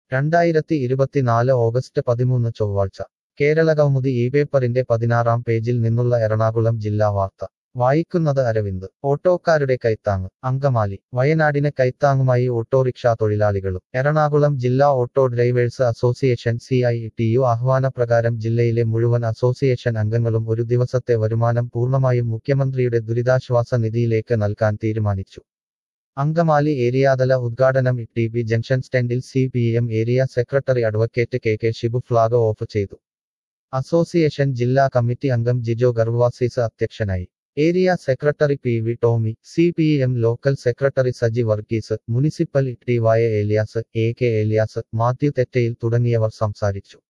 രണ്ടായിരത്തി ഇരുപത്തിനാല് ഓഗസ്റ്റ് പതിമൂന്ന് ചൊവ്വാഴ്ച കേരളകൗമുദി ഈ പേപ്പറിന്റെ പതിനാറാം പേജിൽ നിന്നുള്ള എറണാകുളം ജില്ലാ വാർത്ത വായിക്കുന്നത് അരവിന്ദ് ഓട്ടോക്കാരുടെ കൈത്താങ് അങ്കമാലി വയനാടിന് കൈത്താങ്ങുമായി ഓട്ടോറിക്ഷാ തൊഴിലാളികളും എറണാകുളം ജില്ലാ auto drivers association C I T U ആഹ്വാനപ്രകാരം ജില്ലയിലെ മുഴുവൻ അസോസിയേഷൻ അംഗങ്ങളും ഒരു ദിവസത്തെ വരുമാനം പൂർണ്ണമായും മുഖ്യമന്ത്രിയുടെ ദുരിതാശ്വാസ നിധിയിലേക്ക് നൽകാൻ തീരുമാനിച്ചു അങ്കമാലി ഏരിയാതല ഉദ്ഘാടനം ടി ബി ജംഗ്ഷൻ സ്റ്റാൻഡിൽ C P M area secretary advocate K K Shibu flag off ചെയ്തു അസോസിയേഷൻ ജില്ലാ കമ്മിറ്റി അംഗം ജിജോ ഗർവാസീസ് അധ്യക്ഷനായി area secretary P V Tomy C P M local secretary Saji Varghese municipal T Y Elias A K Elias Mathew Thettayil തുടങ്ങിയവർ സംസാരിച്ചു